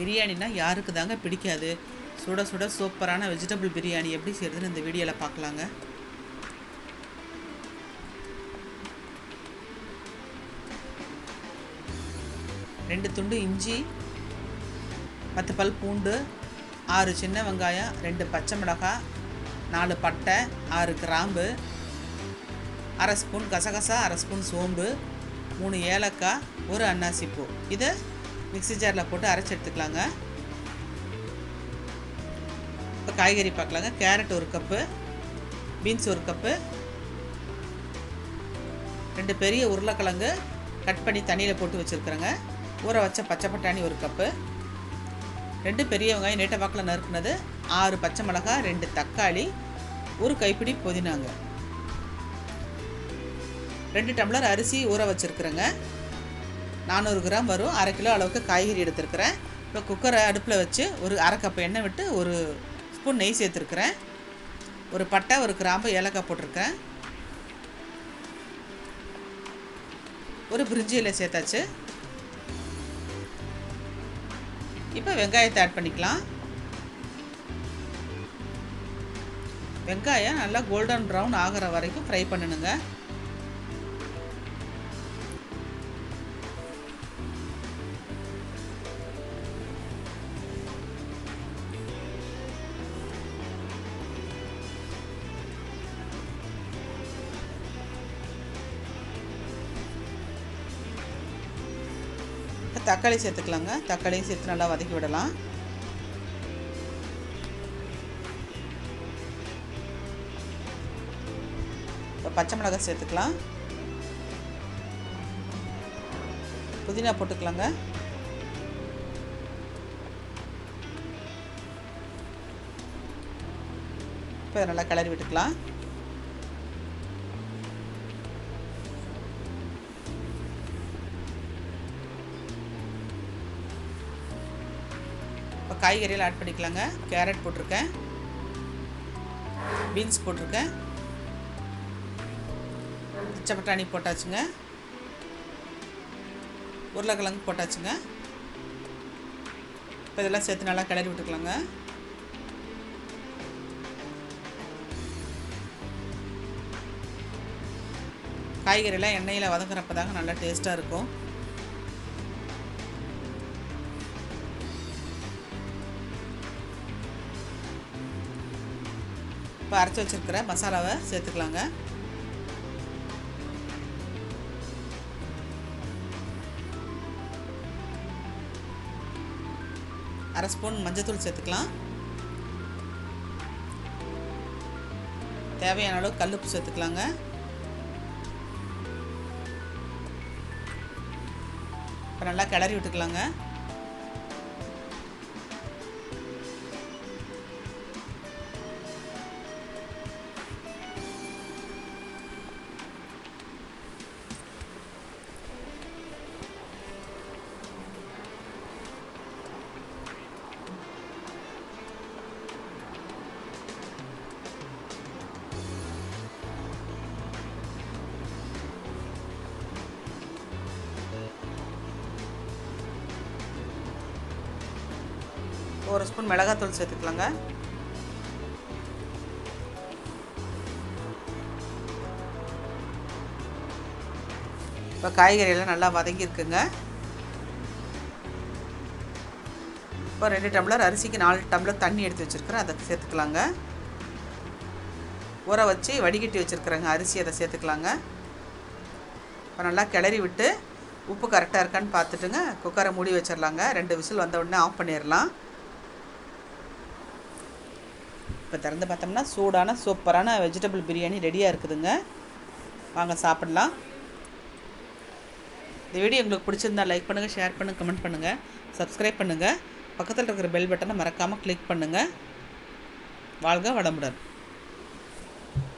பிரியாணினா யாருக்கு தாங்க பிடிக்காது சுட சுட சூப்பரான வெஜிடபிள் பிரியாணி எப்படி செய்கிறதுன்னு இந்த வீடியோவில் பார்க்கலாங்க ரெண்டு துண்டு இஞ்சி பத்து பல் பூண்டு ஆறு சின்ன வெங்காயம் ரெண்டு பச்சை மிளகாய் நாலு பட்டை ஆறு கிராம்பு அரை ஸ்பூன் கசகசா அரை ஸ்பூன் சோம்பு மூணு ஏலக்காய் ஒரு அன்னாசி பூ இதை மிக்ஸி ஜாரில் போட்டு அரைச்சி எடுத்துக்கலாங்க இப்போ காய்கறி பார்க்கலாங்க கேரட் ஒரு கப்பு பீன்ஸ் ஒரு கப்பு ரெண்டு பெரிய உருளைக்கிழங்கு கட் பண்ணி தண்ணியில் போட்டு வச்சுருக்குறேங்க ஊற வச்ச பச்சை பட்டாணி ஒரு கப்பு ரெண்டு பெரிய வெங்காயம் நீட்ட வாக்கில் நறுக்குனது ஆறு பச்சை மிளகாய் ரெண்டு தக்காளி ஒரு கைப்பிடி புதினாங்க ரெண்டு டம்ளர் அரிசி ஊற வச்சுருக்குறேங்க நானூறு கிராம் வரும் அரை கிலோ அளவுக்கு காய்கறி எடுத்துருக்குறேன் இப்போ குக்கரை அடுப்பில் வச்சு ஒரு அரை கப் எண்ணெய் விட்டு ஒரு ஸ்பூன் நெய் சேர்த்துருக்குறேன் ஒரு பட்டை ஒரு கிராம்பு ஏலக்காய் போட்டிருக்கேன் ஒரு பிரிஞ்சி இலை சேர்த்தாச்சு இப்போ வெங்காயத்தை ஆட் பண்ணிக்கலாம் வெங்காயம் நல்லா கோல்டன் ப்ரௌன் ஆகிற வரைக்கும் ஃப்ரை பண்ணணுங்க இப்போ தக்காளி சேர்த்துக்கலாங்க தக்காளியும் சேர்த்து நல்லா வதக்கி விடலாம் இப்போ பச்சை மிளகாய் சேர்த்துக்கலாம் புதினா போட்டுக்கலாங்க இப்போ இதை நல்லா கிளறி விட்டுக்கலாம் இப்போ காய்கறியெல்லாம் ஆட் பண்ணிக்கலாங்க கேரட் போட்டிருக்கேன் பீன்ஸ் போட்டிருக்கேன் பச்சை பட்டாணி போட்டாச்சுங்க உருளைக்கிழங்கு போட்டாச்சுங்க இப்போ இதெல்லாம் சேர்த்து நல்லா கிளறி விட்டுக்கலாங்க காய்கறியெல்லாம் எண்ணெயில் வதங்குறப்ப தாங்க நல்லா டேஸ்ட்டாக இருக்கும் இப்போ அரைச்சி வச்சுருக்கிற மசாலாவை சேர்த்துக்கலாங்க அரை ஸ்பூன் மஞ்சத்தூள் சேர்த்துக்கலாம் தேவையான அளவு கல்லுப்பு சேர்த்துக்கலாங்க இப்போ நல்லா கிளறி விட்டுக்கலாங்க ஒரு ஸ்பூன் மிளகாத்தூள் சேர்த்துக்கலாங்க இப்போ காய்கறியெல்லாம் நல்லா வதங்கியிருக்குங்க இப்போ ரெண்டு டம்ளர் அரிசிக்கு நாலு டம்ளர் தண்ணி எடுத்து வச்சுருக்கிறேன் அதை சேர்த்துக்கலாங்க ஊற வச்சு வடிகட்டி வச்சுருக்குறேங்க அரிசி அதை சேர்த்துக்கலாங்க இப்போ நல்லா கிளறி விட்டு உப்பு கரெக்டாக இருக்கான்னு பார்த்துட்டுங்க குக்கரை மூடி வச்சிடலாங்க ரெண்டு விசில் வந்த உடனே ஆஃப் பண்ணிடலாம் இப்போ திறந்து பார்த்தோம்னா சூடான சூப்பரான வெஜிடபிள் பிரியாணி ரெடியாக இருக்குதுங்க வாங்க சாப்பிட்லாம் இந்த வீடியோ உங்களுக்கு பிடிச்சிருந்தா லைக் பண்ணுங்கள் ஷேர் பண்ணுங்கள் கமெண்ட் பண்ணுங்கள் சப்ஸ்கிரைப் பண்ணுங்கள் பக்கத்தில் இருக்கிற பெல் பட்டனை மறக்காமல் கிளிக் பண்ணுங்கள் வாழ்க வளமுடன்